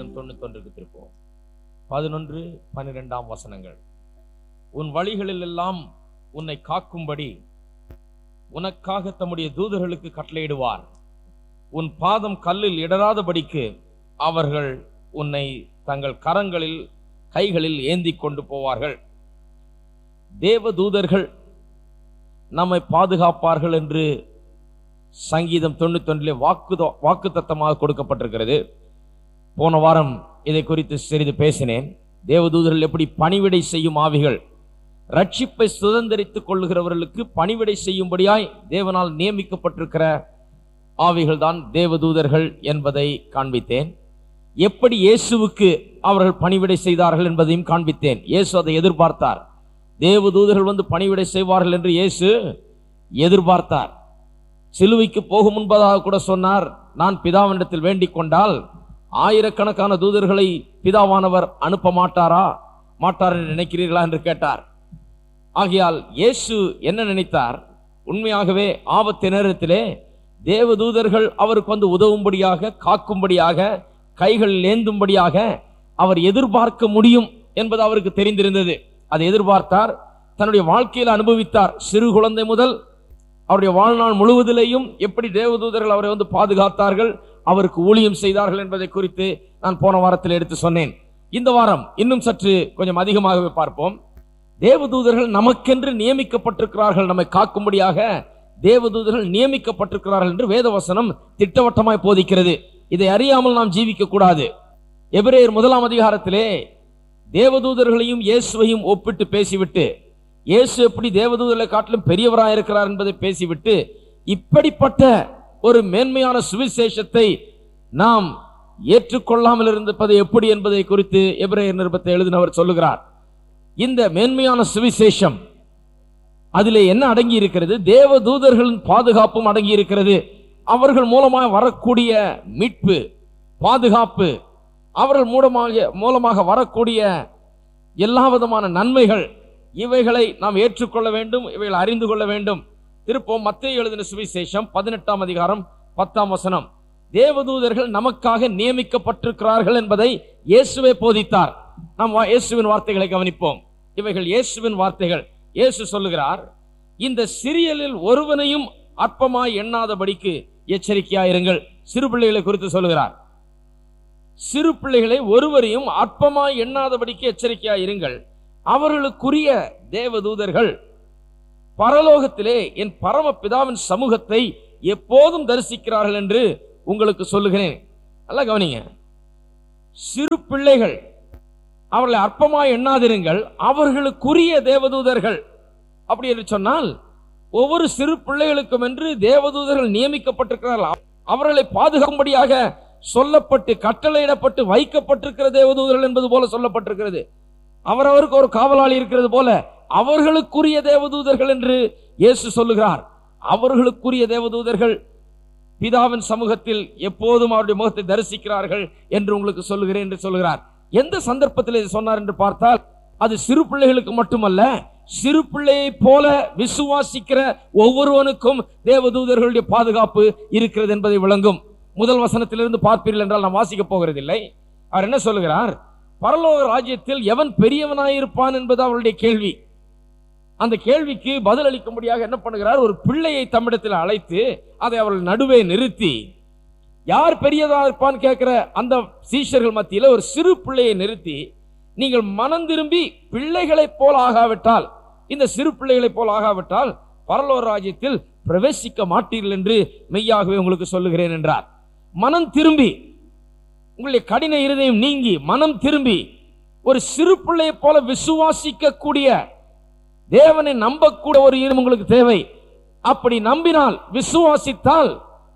சங்கீதம் தொண்ணூத்தொன்றுக்கு திருப்போம் பதினொன்று பன்னிரெண்டாம் வசனங்கள் உன் வழிகளில் எல்லாம் உன்னை காக்கும்படி உனக்காக தம்முடைய தூதர்களுக்கு கட்டளையிடுவார் உன் பாதம் கல்லில் இடராதபடிக்கு அவர்கள் உன்னை தங்கள் கரங்களில் கைகளில் ஏந்தி கொண்டு போவார்கள் தேவ தூதர்கள் நம்மை பாதுகாப்பார்கள் என்று சங்கீதம் தொண்ணூத்தொன்றிலே வாக்கு வாக்கு தத்தமாக கொடுக்கப்பட்டிருக்கிறது போன வாரம் இதை குறித்து சிறிது பேசினேன் தேவதூதர்கள் எப்படி பணிவிடை செய்யும் ஆவிகள் ரட்சிப்பை சுதந்திரித்துக் கொள்ளுகிறவர்களுக்கு பணிவிடை செய்யும்படியாய் தேவனால் நியமிக்கப்பட்டிருக்கிற ஆவிகள் தான் தேவதூதர்கள் என்பதை காண்பித்தேன் எப்படி இயேசுவுக்கு அவர்கள் பணிவிடை செய்தார்கள் என்பதையும் காண்பித்தேன் இயேசு அதை எதிர்பார்த்தார் தேவதூதர்கள் வந்து பணிவிடை செய்வார்கள் என்று இயேசு எதிர்பார்த்தார் சிலுவைக்கு போகும் முன்பதாக கூட சொன்னார் நான் பிதாவினிடத்தில் வேண்டிக் கொண்டால் ஆயிரக்கணக்கான தூதர்களை பிதாவானவர் அனுப்ப மாட்டாரா மாட்டார் என்று நினைக்கிறீர்களா என்று கேட்டார் ஆகையால் இயேசு என்ன நினைத்தார் உண்மையாகவே ஆபத்து நேரத்திலே தேவதூதர்கள் அவருக்கு வந்து உதவும்படியாக காக்கும்படியாக கைகள் ஏந்தும்படியாக அவர் எதிர்பார்க்க முடியும் என்பது அவருக்கு தெரிந்திருந்தது அதை எதிர்பார்த்தார் தன்னுடைய வாழ்க்கையில் அனுபவித்தார் சிறு குழந்தை முதல் அவருடைய வாழ்நாள் முழுவதிலேயும் எப்படி தேவதூதர்கள் அவரை வந்து பாதுகாத்தார்கள் அவருக்கு ஊழியம் செய்தார்கள் என்பதை குறித்து நான் போன வாரத்தில் எடுத்து சொன்னேன் இந்த வாரம் இன்னும் சற்று கொஞ்சம் அதிகமாகவே பார்ப்போம் தேவதூதர்கள் நமக்கென்று நியமிக்கப்பட்டிருக்கிறார்கள் நம்மை காக்கும்படியாக தேவதூதர்கள் நியமிக்கப்பட்டிருக்கிறார்கள் என்று வேதவசனம் திட்டவட்டமாய் போதிக்கிறது இதை அறியாமல் நாம் ஜீவிக்க கூடாது எபிரேயர் முதலாம் அதிகாரத்திலே தேவதூதர்களையும் இயேசுவையும் ஒப்பிட்டு பேசிவிட்டு இயேசு எப்படி தேவதூதர்களை காட்டிலும் பெரியவராக இருக்கிறார் என்பதை பேசிவிட்டு இப்படிப்பட்ட ஒரு மேன்மையான சுவிசேஷத்தை நாம் ஏற்றுக்கொள்ளாமல் இருந்திருப்பது எப்படி என்பதை குறித்து எபிரேயர் நிருபத்தை எழுதினவர் சொல்லுகிறார் இந்த மேன்மையான சுவிசேஷம் அதிலே என்ன அடங்கி இருக்கிறது தேவ தூதர்களின் பாதுகாப்பும் அடங்கி இருக்கிறது அவர்கள் மூலமாக வரக்கூடிய மீட்பு பாதுகாப்பு அவர்கள் மூலமாக மூலமாக வரக்கூடிய எல்லா விதமான நன்மைகள் இவைகளை நாம் ஏற்றுக்கொள்ள வேண்டும் இவைகளை அறிந்து கொள்ள வேண்டும் திருப்போம் மத்திய எழுதின சுவிசேஷம் பதினெட்டாம் அதிகாரம் பத்தாம் வசனம் தேவதூதர்கள் நமக்காக நியமிக்கப்பட்டிருக்கிறார்கள் என்பதை இயேசுவே போதித்தார் நாம் வா- இயேசுவின் வார்த்தைகளை கவனிப்போம் இவைகள் இயேசுவின் வார்த்தைகள் இயேசு சொல்லுகிறார் இந்த சிறியலில் ஒருவனையும் அற்பமாய் எண்ணாதபடிக்கு எச்சரிக்கையாயிருங்கள் சிறு பிள்ளைகளை குறித்து சொல்லுகிறார் சிறு பிள்ளைகளை ஒருவரையும் அற்பமாய் எண்ணாதபடிக்கு எச்சரிக்கையாயிருங்கள் அவர்களுக்குரிய தேவதூதர்கள் பரலோகத்திலே என் பரம பிதாவின் சமூகத்தை எப்போதும் தரிசிக்கிறார்கள் என்று உங்களுக்கு சொல்லுகிறேன் நல்லா கவனிங்க சிறு பிள்ளைகள் அவர்களை அற்பமாய் எண்ணாதிருங்கள் அவர்களுக்குரிய தேவதூதர்கள் அப்படி என்று சொன்னால் ஒவ்வொரு சிறு பிள்ளைகளுக்கும் என்று தேவதூதர்கள் நியமிக்கப்பட்டிருக்கிறார்கள் அவர்களை பாதுகாக்கும்படியாக சொல்லப்பட்டு கட்டளையிடப்பட்டு வைக்கப்பட்டிருக்கிற தேவதூதர்கள் என்பது போல சொல்லப்பட்டிருக்கிறது அவரவருக்கு ஒரு காவலாளி இருக்கிறது போல அவர்களுக்குரிய தேவதூதர்கள் என்று இயேசு சொல்லுகிறார் அவர்களுக்குரிய தேவதூதர்கள் பிதாவின் சமூகத்தில் எப்போதும் அவருடைய முகத்தை தரிசிக்கிறார்கள் என்று உங்களுக்கு சொல்லுகிறேன் என்று சொல்லுகிறார் எந்த சந்தர்ப்பத்தில் இதை சொன்னார் என்று பார்த்தால் அது சிறு பிள்ளைகளுக்கு மட்டுமல்ல சிறு பிள்ளையை போல விசுவாசிக்கிற ஒவ்வொருவனுக்கும் தேவதூதர்களுடைய பாதுகாப்பு இருக்கிறது என்பதை விளங்கும் முதல் வசனத்திலிருந்து பார்ப்பீர்கள் என்றால் நாம் வாசிக்க போகிறதில்லை அவர் என்ன சொல்லுகிறார் பரலோக ராஜ்யத்தில் எவன் பெரியவனாயிருப்பான் என்பது அவருடைய கேள்வி அந்த கேள்விக்கு பதில் அளிக்கும்படியாக என்ன பண்ணுகிறார் ஒரு பிள்ளையை தம்மிடத்தில் அழைத்து அதை அவர்கள் நடுவே நிறுத்தி யார் பெரியதா இருப்பான்னு கேட்கிற அந்த சீஷர்கள் மத்தியில ஒரு சிறு பிள்ளையை நிறுத்தி நீங்கள் மனம் திரும்பி பிள்ளைகளைப் போல் ஆகாவிட்டால் இந்த சிறு பிள்ளைகளைப் போல் ஆகாவிட்டால் பரலோக ராஜ்யத்தில் பிரவேசிக்க மாட்டீர்கள் என்று மெய்யாகவே உங்களுக்கு சொல்லுகிறேன் என்றார் மனம் திரும்பி உங்களுடைய கடின இருதயம் நீங்கி மனம் திரும்பி ஒரு சிறு பிள்ளையைப் போல விசுவாசிக்க கூடிய தேவனை நம்பக்கூடிய ஒரு இருதயம் உங்களுக்கு தேவை அப்படி நம்பினால் விசுவாசித்தால்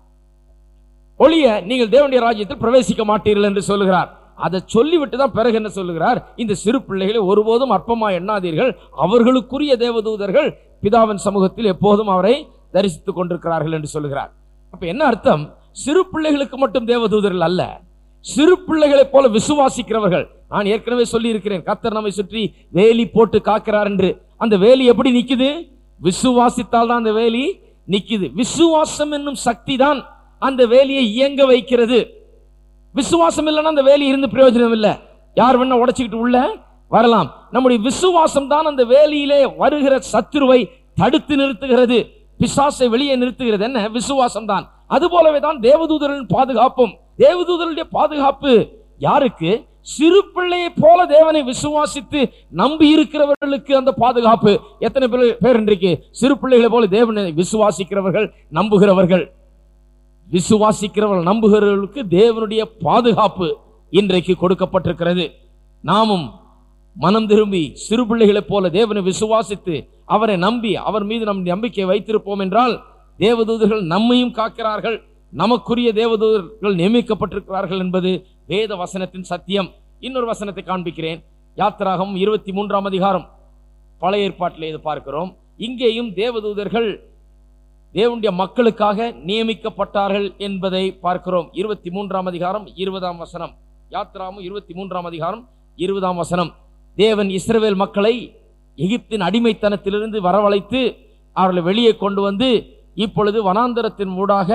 ஒளிய நீங்கள் தேவனுடைய ராஜ்யத்தில் பிரவேசிக்க மாட்டீர்கள் என்று சொல்லுகிறார் அதை சொல்லிவிட்டு தான் பிறகு என்ன சொல்லுகிறார் இந்த சிறு பிள்ளைகளை ஒருபோதும் அற்பமா எண்ணாதீர்கள் அவர்களுக்குரிய தேவதூதர்கள் பிதாவின் சமூகத்தில் எப்போதும் அவரை தரிசித்துக் கொண்டிருக்கிறார்கள் என்று சொல்லுகிறார் அப்ப என்ன அர்த்தம் சிறு பிள்ளைகளுக்கு மட்டும் தேவதூதர்கள் அல்ல சிறு பிள்ளைகளைப் போல விசுவாசிக்கிறவர்கள் நான் ஏற்கனவே சொல்லி இருக்கிறேன் கத்தர் நம்மை சுற்றி வேலி போட்டு காக்கிறார் என்று அந்த வேலி எப்படி நிக்குது விசுவாசித்தால் தான் அந்த வேலி நிக்குது விசுவாசம் என்னும் சக்தி தான் அந்த வேலியை இயங்க வைக்கிறது விசுவாசம் இல்லைன்னா அந்த வேலி இருந்து பிரயோஜனம் இல்லை யார் வேணா உடைச்சுக்கிட்டு உள்ள வரலாம் நம்முடைய விசுவாசம் தான் அந்த வேலியிலே வருகிற சத்துருவை தடுத்து நிறுத்துகிறது பிசாசை வெளியே நிறுத்துகிறது என்ன விசுவாசம் தான் அது போலவே தான் தேவதூதரின் பாதுகாப்பும் தேவதூதருடைய பாதுகாப்பு யாருக்கு சிறு பிள்ளையை போல தேவனை விசுவாசித்து நம்பி இருக்கிறவர்களுக்கு அந்த பாதுகாப்பு எத்தனை பேர் பேர் இன்றைக்கு சிறு பிள்ளைகளை போல தேவனை விசுவாசிக்கிறவர்கள் நம்புகிறவர்கள் விசுவாசிக்கிறவர்கள் நம்புகிறவர்களுக்கு தேவனுடைய பாதுகாப்பு இன்றைக்கு கொடுக்கப்பட்டிருக்கிறது நாமும் மனம் திரும்பி சிறு பிள்ளைகளைப் போல தேவனை விசுவாசித்து அவரை நம்பி அவர் மீது நம் நம்பிக்கை வைத்திருப்போம் என்றால் தேவதூதர்கள் நம்மையும் காக்கிறார்கள் நமக்குரிய தேவதூதர்கள் நியமிக்கப்பட்டிருக்கிறார்கள் என்பது வேத வசனத்தின் சத்தியம் இன்னொரு வசனத்தை காண்பிக்கிறேன் யாத்திராகம் இருபத்தி மூன்றாம் அதிகாரம் பழைய ஏற்பாட்டில் இது பார்க்கிறோம் இங்கேயும் தேவதூதர்கள் தேவனுடைய மக்களுக்காக நியமிக்கப்பட்டார்கள் என்பதை பார்க்கிறோம் இருபத்தி மூன்றாம் அதிகாரம் இருபதாம் வசனம் யாத்ராமும் இருபத்தி மூன்றாம் அதிகாரம் இருபதாம் வசனம் தேவன் இஸ்ரவேல் மக்களை எகிப்தின் அடிமைத்தனத்திலிருந்து வரவழைத்து அவர்களை வெளியே கொண்டு வந்து இப்பொழுது வனாந்தரத்தின் ஊடாக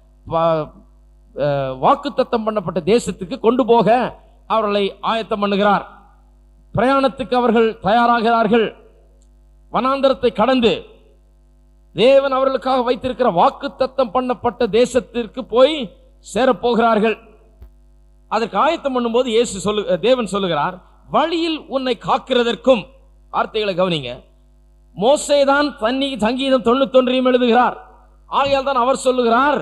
வாக்குத்தத்தம் பண்ணப்பட்ட தேசத்துக்கு கொண்டு போக அவர்களை ஆயத்தம் பண்ணுகிறார் பிரயாணத்துக்கு அவர்கள் தயாராகிறார்கள் வனாந்தரத்தை கடந்து தேவன் அவர்களுக்காக வைத்திருக்கிற வாக்குத்தத்தம் பண்ணப்பட்ட தேசத்திற்கு போய் சேரப்போகிறார்கள் அதற்கு ஆயத்தம் பண்ணும்போது இயேசு சொல்லு தேவன் சொல்லுகிறார் வழியில் உன்னை காக்கிறதற்கும் வார்த்தைகளை கவனிங்க மோசேதான் தண்ணி சங்கீதம் தொண்ணூத்தொன்றையும் எழுதுகிறார் ஆகையால் தான் அவர் சொல்லுகிறார்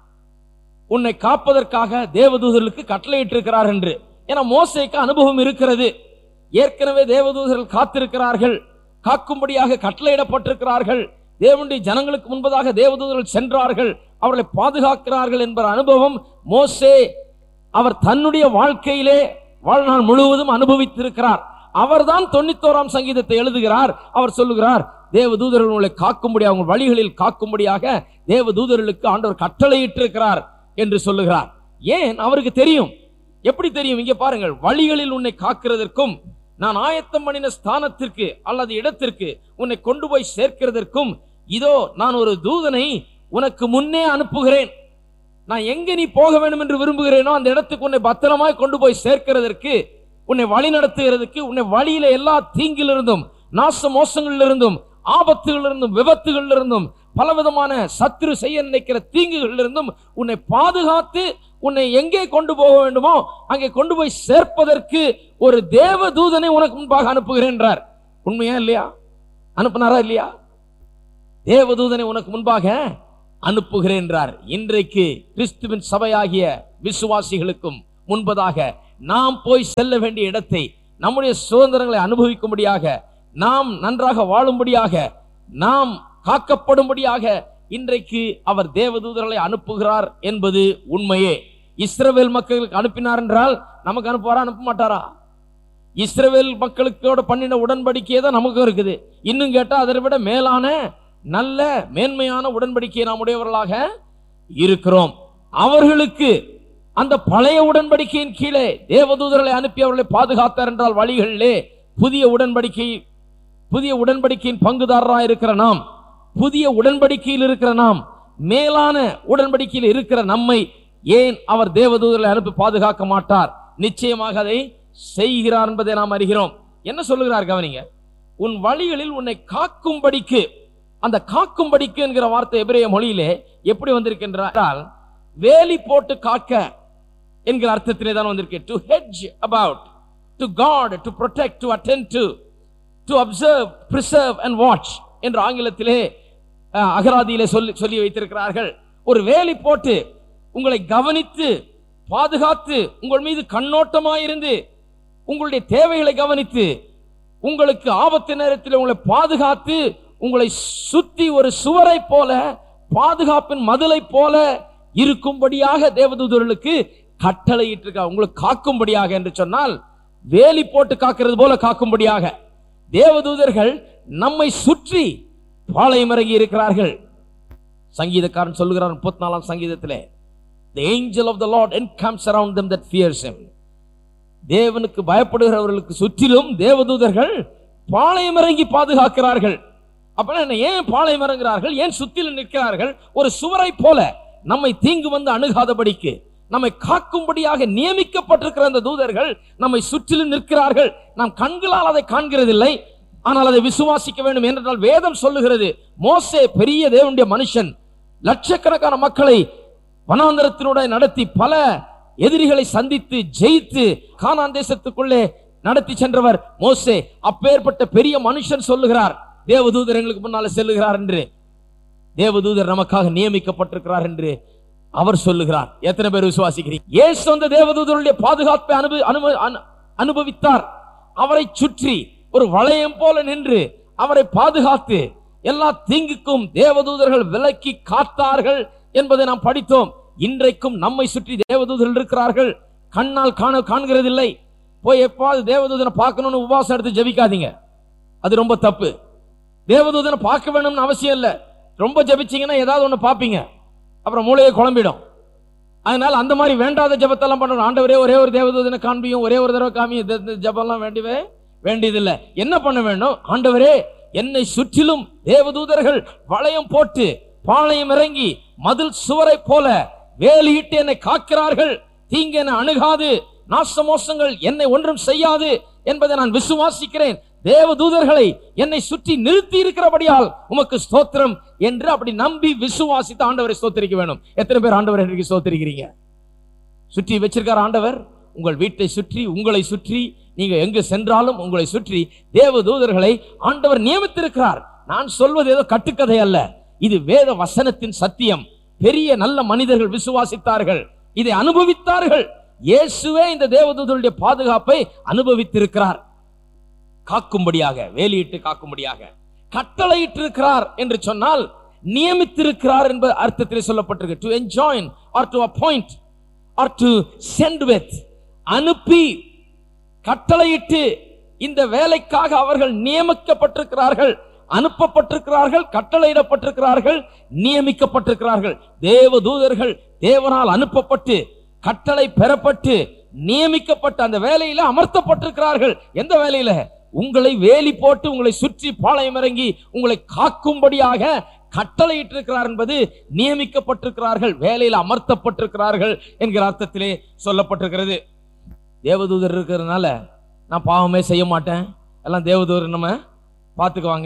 உன்னை காப்பதற்காக தேவதூதர்களுக்கு கட்டளையிட்டிருக்கிறார் என்று ஏன்னா மோசைக்கு அனுபவம் இருக்கிறது ஏற்கனவே தேவதூதர்கள் காத்திருக்கிறார்கள் காக்கும்படியாக கட்டளையிடப்பட்டிருக்கிறார்கள் தேவனுடைய ஜனங்களுக்கு முன்பதாக தேவதூதர்கள் சென்றார்கள் அவர்களை பாதுகாக்கிறார்கள் என்ற அனுபவம் மோசே அவர் தன்னுடைய வாழ்க்கையிலே வாழ்நாள் முழுவதும் அனுபவித்திருக்கிறார் அவர்தான் தொண்ணூத்தோராம் சங்கீதத்தை எழுதுகிறார் அவர் சொல்லுகிறார் தேவ தூதர்கள் உங்களை காக்கும்படி அவங்க வழிகளில் காக்கும்படியாக தேவ தூதர்களுக்கு ஆண்டவர் கட்டளையிட்டிருக்கிறார் என்று சொல்லுகிறார் ஏன் அவருக்கு தெரியும் எப்படி தெரியும் இங்க பாருங்கள் வழிகளில் உன்னை காக்கிறதற்கும் நான் ஆயத்தம் பண்ணின ஸ்தானத்திற்கு அல்லது இடத்திற்கு உன்னை கொண்டு போய் சேர்க்கிறதற்கும் இதோ நான் ஒரு தூதனை உனக்கு முன்னே அனுப்புகிறேன் நான் எங்க நீ போக வேண்டும் என்று விரும்புகிறேனோ அந்த இடத்துக்கு உன்னை பத்திரமாய் கொண்டு போய் சேர்க்கிறதற்கு உன்னை வழி நடத்துகிறதுக்கு உன்னை வழியில எல்லா தீங்கிலிருந்தும் நாச மோசங்களிலிருந்தும் ஆபத்துகளிலிருந்தும் விபத்துகளிலிருந்தும் பலவிதமான சத்துரு செய்ய நினைக்கிற தீங்குகளிலிருந்தும் உன்னை பாதுகாத்து உன்னை எங்கே கொண்டு போக வேண்டுமோ அங்கே கொண்டு போய் சேர்ப்பதற்கு ஒரு தேவ தூதனை உனக்கு முன்பாக அனுப்புகிறேன்றார் உண்மையா இல்லையா அனுப்புனாரா இல்லையா தேவதூதனை உனக்கு முன்பாக அனுப்புகிறேன்றார் இன்றைக்கு கிறிஸ்துவின் சபையாகிய விசுவாசிகளுக்கும் முன்பதாக நாம் போய் செல்ல வேண்டிய இடத்தை நம்முடைய சுதந்திரங்களை அனுபவிக்கும்படியாக நாம் நன்றாக வாழும்படியாக நாம் காக்கப்படும்படியாக இன்றைக்கு அவர் தேவதூதர்களை அனுப்புகிறார் என்பது உண்மையே இஸ்ரவேல் மக்களுக்கு அனுப்பினார் என்றால் நமக்கு அனுப்புவாரா அனுப்ப மாட்டாரா இஸ்ரவேல் மக்களுக்கோட பண்ணின உடன்படிக்கையே தான் நமக்கும் இருக்குது இன்னும் கேட்டா அதை விட மேலான நல்ல மேன்மையான உடன்படிக்கையை நாம் உடையவர்களாக இருக்கிறோம் அவர்களுக்கு அந்த பழைய உடன்படிக்கையின் கீழே தேவதூதர்களை அனுப்பி அவர்களை பாதுகாத்தார் என்றால் வழிகளிலே புதிய உடன்படிக்கை புதிய உடன்படிக்கையின் பங்குதாரராக இருக்கிற நாம் புதிய உடன்படிக்கையில் இருக்கிற நாம் மேலான உடன்படிக்கையில் இருக்கிற நம்மை ஏன் அவர் தேவதூதர்களை அனுப்பி பாதுகாக்க மாட்டார் நிச்சயமாக அதை செய்கிறார் என்பதை நாம் அறிகிறோம் என்ன சொல்லுகிறார் கவனிங்க உன் வழிகளில் உன்னை காக்கும்படிக்கு அந்த காக்கும்படிக்கு என்கிற வார்த்தை எபிரேய மொழியிலே எப்படி வந்திருக்கின்றால் வேலி போட்டு காக்க என்கிற அர்த்தத்திலே தான் வந்திருக்கு to hedge about to guard to protect to attend to to observe preserve and watch என்ற ஆங்கிலத்திலே அஹ், அகராதியிலே சொல்லி சொல்லி வைத்திருக்கிறார்கள் ஒரு வேலி போட்டு உங்களை கவனித்து பாதுகாத்து உங்கள் மீது கண்ணோட்டமாயிருந்து உங்களுடைய தேவைகளை கவனித்து உங்களுக்கு ஆபத்து நேரத்தில் உங்களை பாதுகாத்து உங்களை சுத்தி ஒரு சுவரை போல பாதுகாப்பின் மதிலை போல இருக்கும்படியாக தேவதூதர்களுக்கு கட்டளையிட்டிருக்கா உங்களுக்கு காக்கும்படியாக என்று சொன்னால் வேலி போட்டு காக்கிறது போல காக்கும்படியாக தேவதூதர்கள் நம்மை சுற்றி பாளையம் இறங்கி இருக்கிறார்கள் சங்கீதக்காரன் சொல்லுகிறார் முப்பத்தி நாலாம் சங்கீதத்திலே the angel of the lord encamps around them that fears him தேவனுக்கு பயப்படுகிறவர்களுக்கு சுற்றிலும் தேவதூதர்கள் பாளையம் இறங்கி பாதுகாக்கிறார்கள் அப்ப என்ன ஏன் பாளையம் இறங்குகிறார்கள் ஏன் சுற்றிலும் நிற்கிறார்கள் ஒரு சுவரை போல நம்மை தீங்கு வந்து அணுகாதபடிக்கு நம்மை காக்கும்படியாக நியமிக்கப்பட்டிருக்கிற அந்த தூதர்கள் நம்மை சுற்றிலும் நிற்கிறார்கள் நாம் கண்களால் அதை காண்கிறதில்லை ஆனால் அதை விசுவாசிக்க வேண்டும் என்றால் வேதம் சொல்லுகிறது மோசே பெரிய தேவனுடைய மனுஷன் லட்சக்கணக்கான மக்களை வனாந்தரத்தினுடைய நடத்தி பல எதிரிகளை சந்தித்து ஜெயித்து கானான் தேசத்துக்குள்ளே நடத்தி சென்றவர் மோசே அப்பேற்பட்ட பெரிய மனுஷன் சொல்லுகிறார் தேவதூதர் எங்களுக்கு முன்னால செல்லுகிறார் என்று தேவதூதர் நமக்காக நியமிக்கப்பட்டிருக்கிறார் என்று அவர் சொல்லுகிறார் எத்தனை பேர் விசுவாசிக்கிறீங்க இயேசு அந்த தேவதூதருடைய பாதுகாப்பை அனுபவி அனுப- அனு- அனுபவித்தார் அவரை சுற்றி ஒரு வளையம் போல நின்று அவரை பாதுகாத்து எல்லா தீங்குக்கும் தேவதூதர்கள் விலக்கி காத்தார்கள் என்பதை நாம் படித்தோம் இன்றைக்கும் நம்மை சுற்றி தேவதூதர்கள் இருக்கிறார்கள் கண்ணால் காண காண்கிறதில்லை போய் எப்பாவது தேவதூதனை பார்க்கணும்னு உபவாசம் எடுத்து ஜெபிக்காதீங்க அது ரொம்ப தப்பு தேவதூதனை பார்க்க வேணும்னு அவசியம் இல்லை ரொம்ப ஜெபிச்சீங்கன்னா ஏதாவது ஒன்று பார்ப்பீங்க அப்புறம் மூளையை குழம்பிடும் அதனால அந்த மாதிரி வேண்டாத ஜெபத்தெல்லாம் பண்ணணும் ஆண்டவரே ஒரே ஒரு தேவதூதனை காண்பியும் ஒரே ஒரு தடவை காமியும் இந்த- இந்த ஜெபம்லாம் வேண்டியவே வேண்டியதில்லை என்ன பண்ண வேண்டும் ஆண்டவரே என்னை சுற்றிலும் தேவதூதர்கள் வளையம் போட்டு பாளையம் இறங்கி மதில் சுவரை போல வேலியிட்டு என்னை காக்கிறார்கள் தீங்கு என்னை அணுகாது நாசமோசங்கள் என்னை ஒன்றும் செய்யாது என்பதை நான் விசுவாசிக்கிறேன் தேவதூதர்களை என்னை சுற்றி நிறுத்தி இருக்கிறபடியால் உமக்கு ஸ்தோத்திரம் என்று அப்படி நம்பி விசுவாசித்து ஆண்டவரை ஸ்தோத்திரிக்க வேணும் எத்தனை பேர் ஆண்டவரை இன்றைக்கு ஸ்தோத்திரிக்கிறீங்க சுற்றி வச்சிருக்கார் ஆண்டவர் உங்கள் வீட்டை சுற்றி உங்களை சுற்றி நீங்க எங்கு சென்றாலும் உங்களை சுற்றி தேவ தூதர்களை ஆண்டவர் நியமித்திருக்கிறார் நான் சொல்வது ஏதோ கட்டுக்கதை அல்ல இது வேத வசனத்தின் சத்தியம் பெரிய நல்ல மனிதர்கள் விசுவாசித்தார்கள் இதை அனுபவித்தார்கள் இயேசுவே இந்த தேவதூதருடைய பாதுகாப்பை அனுபவித்திருக்கிறார் காக்கும்படியாக வேலியிட்டு காக்கும்படியாக கட்டளையிட்டிருக்கிறார் என்று சொன்னால் நியமித்திருக்கிறார் என்பது அர்த்தத்தில் சொல்லப்பட்டிருக்கு to enjoin or to appoint or to send with அனுப்பி கட்டளையிட்டு இந்த வேலைக்காக அவர்கள் நியமிக்கப்பட்டிருக்கிறார்கள் அனுப்பப்பட்டிருக்கிறார்கள் கட்டளையிடப்பட்டிருக்கிறார்கள் நியமிக்கப்பட்டிருக்கிறார்கள் தேவ தூதர்கள் தேவனால் அனுப்பப்பட்டு கட்டளை பெறப்பட்டு நியமிக்கப்பட்ட அந்த வேலையில அமர்த்தப்பட்டிருக்கிறார்கள் எந்த வேலையில உங்களை வேலி போட்டு உங்களை சுற்றி பாளையம் இறங்கி உங்களை காக்கும்படியாக கட்டளையிட்டிருக்கிறார் என்பது நியமிக்கப்பட்டிருக்கிறார்கள் வேலையில் அமர்த்தப்பட்டிருக்கிறார்கள் என்கிற அர்த்தத்திலே சொல்லப்பட்டிருக்கிறது தேவதூதர் இருக்கிறதுனால நான் பாவமே செய்ய மாட்டேன் எல்லாம் தேவதூதர் நம்ம பார்த்துக்குவாங்க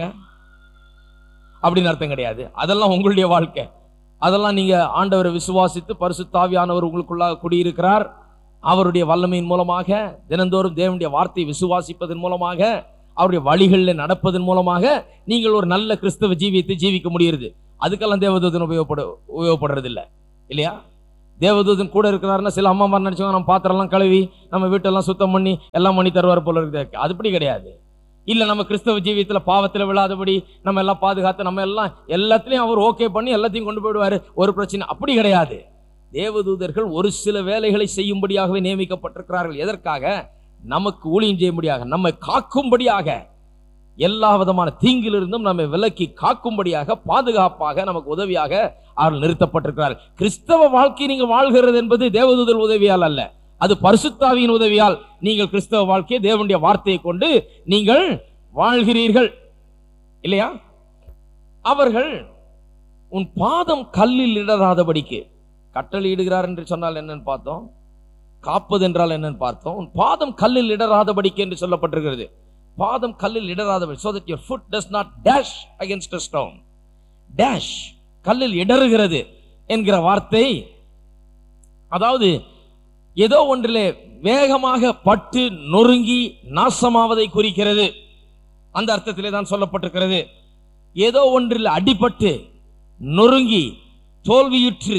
அப்படின்னு அர்த்தம் கிடையாது அதெல்லாம் உங்களுடைய வாழ்க்கை அதெல்லாம் நீங்க ஆண்டவரை விசுவாசித்து பரிசுத்தாவியானவர் உங்களுக்குள்ளாக குடியிருக்கிறார் அவருடைய வல்லமையின் மூலமாக தினந்தோறும் தேவனுடைய வார்த்தையை விசுவாசிப்பதன் மூலமாக அவருடைய வழிகளில் நடப்பதன் மூலமாக நீங்கள் ஒரு நல்ல கிறிஸ்தவ ஜீவியத்தை ஜீவிக்க முடியுது அதுக்கெல்லாம் தேவதூதன் உபயோகப்பட உபயோகப்படுறது இல்ல இல்லையா தேவதூதன் கூட இருக்கிறாருன்னா சில அம்மா மாதிரி நினைச்சவங்க நம்ம பாத்திரம்லாம் கழுவி நம்ம வீட்டெல்லாம் சுத்தம் பண்ணி எல்லாம் பண்ணி தருவார் போல இருக்குது அதுபடி கிடையாது இல்ல நம்ம கிறிஸ்தவ ஜீவியத்துல பாவத்துல விழாதபடி நம்ம எல்லாம் பாதுகாத்து நம்ம எல்லாம் எல்லாத்துலயும் அவர் ஓகே பண்ணி எல்லாத்தையும் கொண்டு போயிடுவாரு ஒரு பிரச்சனை அப்படி கிடையாது தேவதூதர்கள் ஒரு சில வேலைகளை செய்யும்படியாகவே நியமிக்கப்பட்டிருக்கிறார்கள் எதற்காக நமக்கு ஊழியம் செய்யும்படியாக நம்மை காக்கும்படியாக எல்லா விதமான தீங்கிலிருந்தும் நம்மை விலக்கி காக்கும்படியாக பாதுகாப்பாக நமக்கு உதவியாக அவர்கள் நிறுத்தப்பட்டிருக்கிறார்கள் கிறிஸ்தவ வாழ்க்கை நீங்கள் வாழ்கிறது என்பது தேவதூதர் உதவியால் அல்ல அது பரிசுத்தாவியின் உதவியால் நீங்கள் கிறிஸ்தவ வாழ்க்கையை தேவனுடைய வார்த்தையை கொண்டு நீங்கள் வாழ்கிறீர்கள் இல்லையா அவர்கள் உன் பாதம் கல்லில் இடராதபடிக்கு கட்டளையிடுகிறார் என்று சொன்னால் என்னன்னு பார்த்தோம் காப்பது என்றால் என்னன்னு பார்த்தோம் உன் பாதம் கல்லில் இடராதபடிக்கு என்று சொல்லப்பட்டிருக்கிறது பாதம் கல்லில் இடராதபடி so that your foot does not dash against a stone dash கல்லில் இடறுகிறது என்கிற வார்த்தை அதாவது ஏதோ ஒன்றிலே வேகமாக பட்டு நொறுங்கி நாசமாவதை குறிக்கிறது அந்த அர்த்தத்திலே தான் சொல்லப்பட்டிருக்கிறது ஏதோ ஒன்றில் அடிபட்டு நொறுங்கி தோல்வியுற்று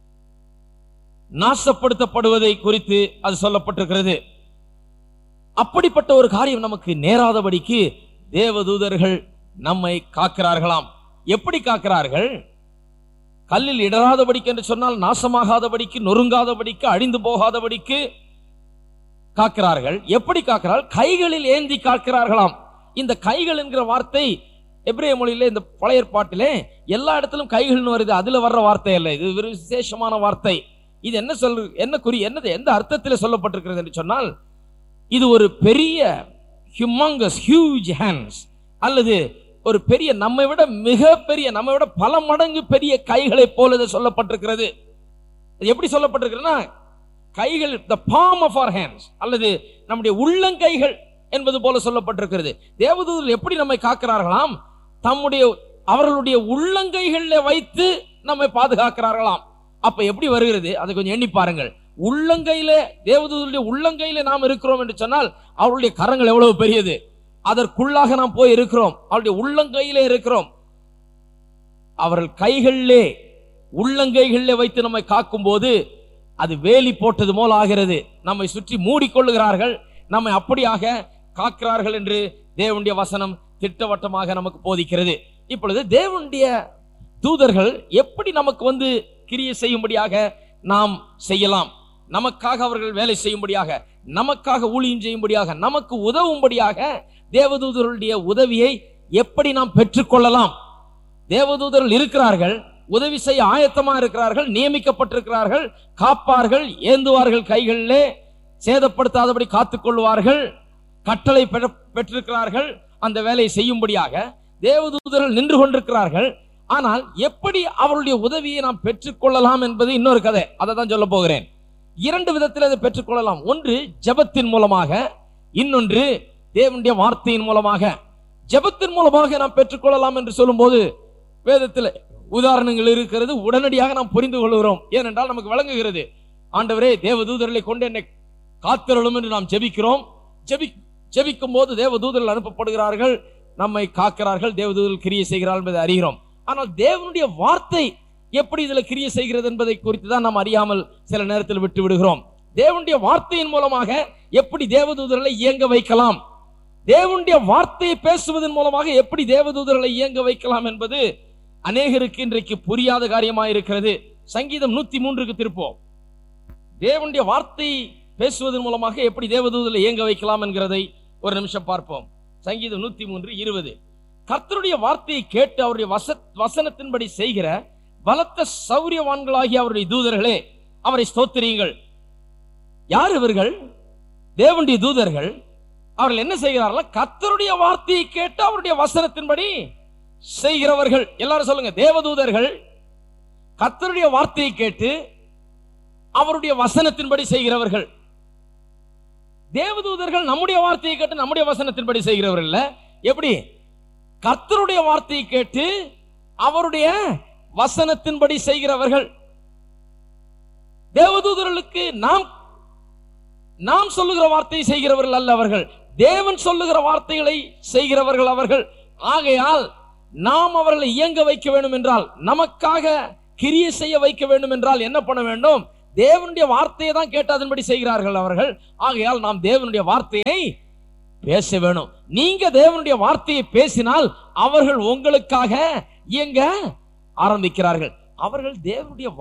நாசப்படுத்தப்படுவதை குறித்து அது சொல்லப்பட்டிருக்கிறது அப்படிப்பட்ட ஒரு காரியம் நமக்கு நேராதபடிக்கு தேவதூதர்கள் நம்மை காக்கிறார்களாம் எப்படி காக்கிறார்கள் கல்லில் இடராதபடிக்கு என்று சொன்னால் நாசமாகாதபடிக்கு நொறுங்காதபடிக்கு அழிந்து போகாதபடிக்கு காக்கிறார்கள் எப்படி காக்கிறார்கள் கைகளில் ஏந்தி காக்கிறார்களாம் இந்த கைகள் என்கிற வார்த்தை எபிரேய மொழியிலே இந்த பழைய ஏற்பாட்டிலே எல்லா இடத்திலும் கைகள்னு வருது அதுல வர்ற வார்த்தை அல்ல இது ஒரு விசேஷமான வார்த்தை இது என்ன சொல் என்ன குறி என்னது எந்த அர்த்தத்தில் சொல்லப்பட்டிருக்கிறது என்று சொன்னால் இது ஒரு பெரிய ஹியூமங்கஸ் ஹியூஜ் ஹேண்ட்ஸ் அல்லது ஒரு பெரிய நம்மை விட மிக பெரிய நம்மை விட பல மடங்கு பெரிய கைகளை போல இது சொல்லப்பட்டிருக்கிறது இது எப்படி சொல்லப்பட்டிருக்கிறதுனா கைகள் த palm of our hands அல்லது நம்முடைய உள்ளங்கைகள் என்பது போல சொல்லப்பட்டிருக்கிறது தேவதூதர்கள் எப்படி நம்மை காக்கிறார்களாம் தம்முடைய அவர்களுடைய உள்ளங்கைகளில் வைத்து நம்மை பாதுகாக்கிறார்களாம் அப்ப எப்படி வருகிறது அதை கொஞ்சம் எண்ணி பாருங்கள் உள்ளங்கையில தேவதூதருடைய உள்ளங்கையில நாம் இருக்கிறோம் என்று சொன்னால் அவருடைய கரங்கள் எவ்வளவு பெரியது அதற்குள்ளாக நாம் போய் இருக்கிறோம் அவருடைய உள்ளங்கையிலே இருக்கிறோம் அவர்கள் கைகளிலே உள்ளங்கைகளிலே வைத்து நம்மை காக்கும் போது அது வேலி போட்டது போல் ஆகிறது நம்மை சுற்றி மூடிக்கொள்ளுகிறார்கள் நம்மை அப்படியாக காக்கிறார்கள் என்று தேவனுடைய வசனம் திட்டவட்டமாக நமக்கு போதிக்கிறது இப்பொழுது தேவனுடைய தூதர்கள் எப்படி நமக்கு வந்து கிரியை செய்யும்படியாக நாம் செய்யலாம் நமக்காக அவர்கள் வேலை செய்யும்படியாக நமக்காக ஊழியம் செய்யும்படியாக நமக்கு உதவும்படியாக தேவதூதர்களுடைய உதவியை எப்படி நாம் பெற்றுக்கொள்ளலாம் தேவதூதர்கள் இருக்கிறார்கள் உதவி செய்ய ஆயத்தமா இருக்கிறார்கள் நியமிக்கப்பட்டிருக்கிறார்கள் காப்பார்கள் ஏந்துவார்கள் கைகளிலே சேதப்படுத்தாதபடி காத்துக்கொள்வார்கள் கட்டளை பெற- பெற்றிருக்கிறார்கள் அந்த வேலையை செய்யும்படியாக தேவதூதர்கள் நின்று கொண்டிருக்கிறார்கள் ஆனால் எப்படி அவருடைய உதவியை நாம் பெற்றுக்கொள்ளலாம் என்பது இன்னொரு கதை அதை தான் சொல்ல போகிறேன் இரண்டு விதத்தில் அதை பெற்றுக்கொள்ளலாம் ஒன்று ஜெபத்தின் மூலமாக இன்னொன்று தேவனுடைய வார்த்தையின் மூலமாக ஜெபத்தின் மூலமாக நாம் பெற்றுக்கொள்ளலாம் என்று சொல்லும்போது வேதத்தில் உதாரணங்கள் இருக்கிறது உடனடியாக நாம் புரிந்து கொள்கிறோம் ஏனென்றால் நமக்கு விளங்குகிறது ஆண்டவரே தேவதூதர்களை கொண்டு என்னை காத்திரளும் என்று நாம் ஜெபிக்கிறோம் ஜெபி ஜெபிக்கும் போது தேவதூதர்கள் அனுப்பப்படுகிறார்கள் நம்மை காக்கிறார்கள் தேவதூதர்கள் கிரியை செய்கிறார்கள் என்பதை அறிகிறோம் ஆனால் தேவனுடைய வார்த்தை எப்படி இதுல கிரியை செய்கிறது என்பதை குறித்து தான் நாம் அறியாமல் சில நேரத்தில் விட்டு விடுகிறோம் தேவனுடைய வார்த்தையின் மூலமாக எப்படி தேவதூதர்களை இயங்க வைக்கலாம் தேவனுடைய வார்த்தையை பேசுவதன் மூலமாக எப்படி தேவதூதர்களை இயங்க வைக்கலாம் என்பது அநேகருக்கு இன்றைக்கு புரியாத காரியமாக இருக்கிறது சங்கீதம் நூத்தி மூன்றுக்கு திருப்போம் தேவனுடைய வார்த்தை பேசுவதன் மூலமாக எப்படி தேவதூதர்களை இயங்க வைக்கலாம் என்கிறதை ஒரு நிமிஷம் பார்ப்போம் சங்கீதம் நூத்தி மூன்று இருபது கர்த்தருடைய வார்த்தையை கேட்டு அவருடைய வச வசனத்தின்படி செய்கிற பலத்த சௌரியவான்களாகிய அவருடைய தூதர்களே அவரை ஸ்தோத்திரியுங்கள் யார் இவர்கள் தேவனுடைய தூதர்கள் அவர்கள் என்ன செய்கிறார்கள் கர்த்தருடைய வார்த்தையை கேட்டு அவருடைய வசனத்தின்படி செய்கிறவர்கள் எல்லாரும் சொல்லுங்க தேவதூதர்கள் கர்த்தருடைய வார்த்தையை கேட்டு அவருடைய வசனத்தின்படி செய்கிறவர்கள் தேவதூதர்கள் நம்முடைய வார்த்தையை கேட்டு நம்முடைய வசனத்தின்படி செய்கிறவர்கள் இல்ல எப்படி கர்த்தருடைய வார்த்தையை கேட்டு அவருடைய வசனத்தின்படி செய்கிறவர்கள் தேவதூதர்களுக்கு நாம் நாம் சொல்லுகிற வார்த்தையை செய்கிறவர்கள் அல்ல அவர்கள் தேவன் சொல்லுகிற வார்த்தைகளை செய்கிறவர்கள் அவர்கள் ஆகையால் நாம் அவர்களை இயங்க வைக்க வேண்டும் என்றால் நமக்காக கிரியை செய்ய வைக்க வேண்டும் என்றால் என்ன பண்ண வேண்டும் தேவனுடைய வார்த்தையை தான் கேட்டு அதன்படி செய்கிறார்கள் அவர்கள் ஆகையால் நாம் தேவனுடைய வார்த்தையை பேச வேணும் நீங்க தேவனுடைய வார்த்தையை பேசினால் அவர்கள் உங்களுக்காக இயங்க ஆரம்பிக்கிறார்கள் அவர்கள் தேவனுடைய